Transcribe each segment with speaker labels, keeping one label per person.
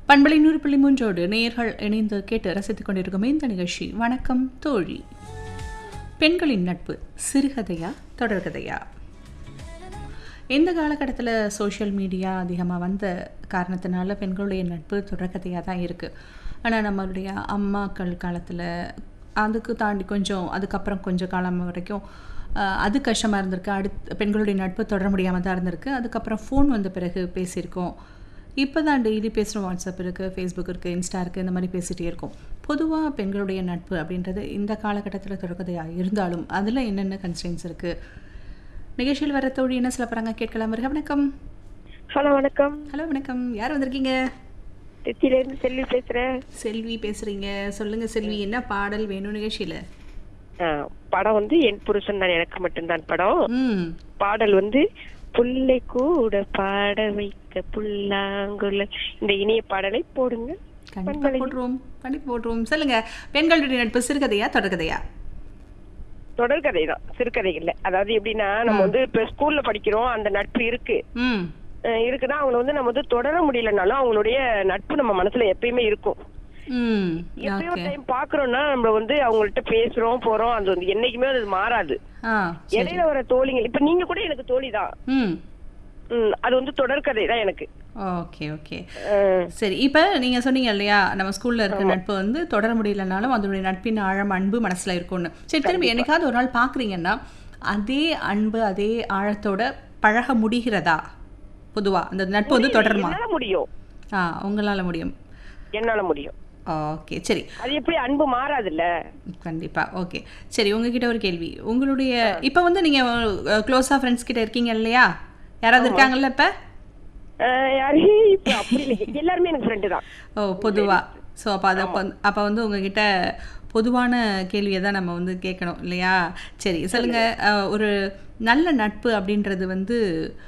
Speaker 1: பண்பலை நூறு புள்ளி மூன்றோடு நேயர்கள் இணைந்து கேட்டு ரசித்துக் கொண்டிருக்கும் இந்த நிகழ்ச்சி வணக்கம் தோழி பெண்களின் நட்பு சிறுகதையா தொடர்கதையா இந்த காலகட்டத்தில் சோஷியல் மீடியா அதிகமாக வந்த காரணத்தினால பெண்களுடைய நட்பு தொடர்கதையாக தான் இருக்குது ஆனால் நம்மளுடைய அம்மாக்கள் காலத்தில் அதுக்கு தாண்டி கொஞ்சம் அதுக்கப்புறம் கொஞ்சம் காலம் வரைக்கும் ஆஹ், அது கஷ்டமாக இருந்திருக்கு அடுத்து பெண்களுடைய நட்பு தொடர முடியாமல் தான் இருந்திருக்கு அதுக்கப்புறம் ஃபோன் வந்த பிறகு பேசியிருக்கோம் இப்போ தான் டெய்லி பேசுகிறோம் வாட்ஸ்அப் இருக்குது ஃபேஸ்புக் இருக்குது இன்ஸ்டா இருக்குது இந்த மாதிரி பேசிகிட்டே இருக்கோம் பொதுவாக பெண்களுடைய நட்பு அப்படின்றது இந்த காலகட்டத்தில் தொடர்கதையாக இருந்தாலும் அதில் என்னென்ன கன்ஸ்டன்ஸ் இருக்குது நிகழ்ச்சியில் வர தோழி என்ன சொல்ல போகிறாங்க கேட்கலாம் வருக வணக்கம்
Speaker 2: ஹலோ வணக்கம்
Speaker 1: ஹலோ வணக்கம் யார் வந்திருக்கீங்க
Speaker 2: திருச்சியில இருந்து செல்வி பேசுறேன்
Speaker 1: செல்வி பேசுகிறீங்க சொல்லுங்கள் செல்வி என்ன பாடல் வேணும் நிகழ்ச்சியில்
Speaker 2: ஆ, படம் வந்து என் புருஷன் தான் எனக்கு மட்டும்தான் படம்
Speaker 1: ம்
Speaker 2: பாடல் வந்து புள்ளை கூட பாட வைக்க புல்லாங்குழல் இந்த இனிய பாடலை போடுங்க
Speaker 1: கண்டிப்பாக போட்டுருவோம் கண்டிப்பாக போட்டுருவோம் சொல்லுங்கள் பெண்களுடைய நட்பு சிறுகதையா தொடர்கதையா
Speaker 2: தொடர்கதை தான் சிறுகதை இல்ல அதாவது எப்படின்னா நம்ம வந்து இப்ப ஸ்கூல்ல படிக்கிறோம் அந்த நட்பு இருக்கு
Speaker 1: ம்
Speaker 2: அஹ் இருக்குன்னா அவங்கள வந்து நம்ம வந்து தொடர முடியலனாலும் அவங்களுடைய நட்பு நம்ம மனசுல எப்பயுமே இருக்கும்
Speaker 1: ம்
Speaker 2: எப்பயோ
Speaker 1: ஓகே
Speaker 2: டைம் பாக்குறோம்னா நம்ம வந்து அவங்கள்ட்ட பேசுறோம் போறோம் அது வந்து என்னைக்குமே அது மாறாது
Speaker 1: ஆ சரி
Speaker 2: இடையில வர தோழிங்க இப்ப நீங்க கூட எனக்கு தோழி தான்
Speaker 1: ம்
Speaker 2: ம், அது வந்து தொடர்கதை தான் எனக்கு
Speaker 1: ஓகே ஓகே
Speaker 2: அஹ்,
Speaker 1: சரி இப்போ நீங்கள் சொன்னீங்க இல்லையா நம்ம ஸ்கூலில் இருக்க நட்பு வந்து தொடர முடியலனாலும் அதனுடைய நட்பின் ஆழம் அன்பு மனசில் இருக்கும்னு சரி திரும்பி என்னைக்காவது ஒரு நாள் பார்க்குறீங்கன்னா அதே அன்பு அதே ஆழத்தோட பழக முடிகிறதா பொதுவாக அந்த நட்பு வந்து தொடருமா
Speaker 2: என்னால முடியும்
Speaker 1: ஆ உங்களால் முடியும்
Speaker 2: என்னால முடியும்
Speaker 1: ஓகே சரி
Speaker 2: அது எப்படி அன்பு மாறாதுல்ல
Speaker 1: கண்டிப்பாக ஓகே சரி உங்ககிட்ட ஒரு கேள்வி உங்களுடைய இப்போ வந்து நீங்கள் க்ளோஸாக ஃப்ரெண்ட்ஸ் கிட்ட இருக்கீங்க இல்லையா யாராவது இருக்காங்கல்ல இப்போ
Speaker 2: அஹ், யாரு இப்ப அப்படி இல்லை எல்லாருமே எனக்கு ஃப்ரெண்டு தான்
Speaker 1: ஓ பொதுவாக ஸோ அப்போ அதை அப்போ அப்போ வந்து உங்ககிட்ட பொதுவான கேள்வியை தான் நம்ம வந்து கேட்கணும் இல்லையா சரி சொல்லுங்க அஹ், ஒரு நல்ல நட்பு அப்படின்றது வந்து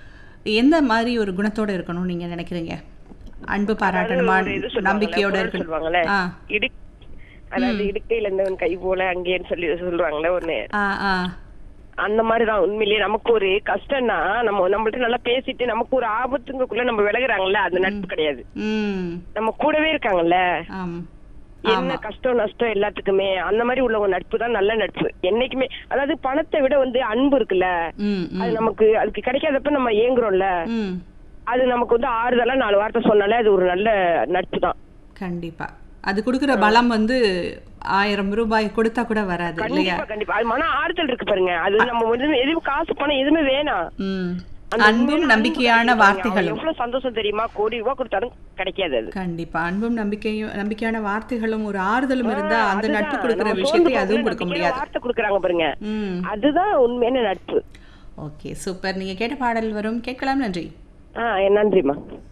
Speaker 1: எந்த மாதிரி ஒரு குணத்தோட இருக்கணும்னு நீங்கள் நினைக்கிறீங்க அன்பு பாராட்டணுமா
Speaker 2: ஒரு இது சொல்லுவாங்கல்ல,
Speaker 1: நம்பிக்கையோட
Speaker 2: குறள்
Speaker 1: இருக்கணும்
Speaker 2: சொல்லுவாங்கல்ல
Speaker 1: ஆ
Speaker 2: இடு அதாவது இடுக்கையில இருந்தவன் கை போல அங்கேன்னு சொல்லி சொல்லுவாங்கல்ல ஒண்ணு
Speaker 1: ஆ ஆ
Speaker 2: அந்த மாதிரிதான் உண்மையிலேயே நமக்கு ஒரு கஷ்டம்னா நம்ம நம்மள்ட்ட நல்லா பேசிட்டு நமக்கு ஒரு ஆபத்துங்கக்குள்ள நம்ம விலகுறாங்கல்ல அது நட்பு கிடையாது
Speaker 1: ம்
Speaker 2: நம்ம கூடவே இருக்காங்கல்ல
Speaker 1: ஆம்
Speaker 2: என்ன கஷ்டம் நஷ்டம் எல்லாத்துக்குமே அந்த மாதிரி உள்ளவங்க நட்பு தான் நல்ல நட்பு என்னைக்குமே அதாவது பணத்தை விட வந்து அன்பு இருக்குல்ல
Speaker 1: ம் ம்
Speaker 2: அது நமக்கு அதுக்கு கிடைக்காதப்ப நம்ம ஏங்குறோம்ல
Speaker 1: ம்
Speaker 2: அது நமக்கு வந்து ஆறுதலா நாலு வார்த்தை சொன்னாலே அது ஒரு நல்ல நட்பு தான்
Speaker 1: கண்டிப்பா அது கொடுக்குற பலம் வந்து ஆயிரம் ரூபாய் கொடுத்தா கூட வராது இல்லையா
Speaker 2: கண்டிப்பா கண்டிப்பா அது மன ஆறுதல் இருக்கு பாருங்க அது நம்ம வந்து எதுவும் காசு பணம் எதுவுமே வேணாம்
Speaker 1: ம்
Speaker 2: அந்த
Speaker 1: அன்பும்
Speaker 2: உண்மையான
Speaker 1: நம்பிக்கையான
Speaker 2: அன்பு கிடைக்கும் பாருங்க.
Speaker 1: வார்த்தைகளும்
Speaker 2: எவ்வளவு சந்தோஷம் தெரியுமா கோடி ரூபாய் கொடுத்தாலும் கிடைக்காது அது
Speaker 1: கண்டிப்பா அன்பும் நம்பிக்கையும் நம்பிக்கையான வார்த்தைகளும் ஒரு ஆறுதலும் இருந்தா அந்த
Speaker 2: அதுதான்.
Speaker 1: நட்பு கொடுக்கிற
Speaker 2: நம்ம
Speaker 1: விஷயத்தை
Speaker 2: சோர்ந்து
Speaker 1: அதுவும்
Speaker 2: போகும்போது
Speaker 1: கொடுக்க
Speaker 2: நம்பிக்கையான
Speaker 1: முடியாது
Speaker 2: வார்த்தை கொடுக்குறாங்க பாருங்க
Speaker 1: ம்
Speaker 2: அதுதான் உண்மையான நட்பு
Speaker 1: ஓகே சூப்பர் நீங்க கேட்ட பாடல் வரும் கேட்கலாம் நன்றி
Speaker 2: ஆஹ் நன்றிமா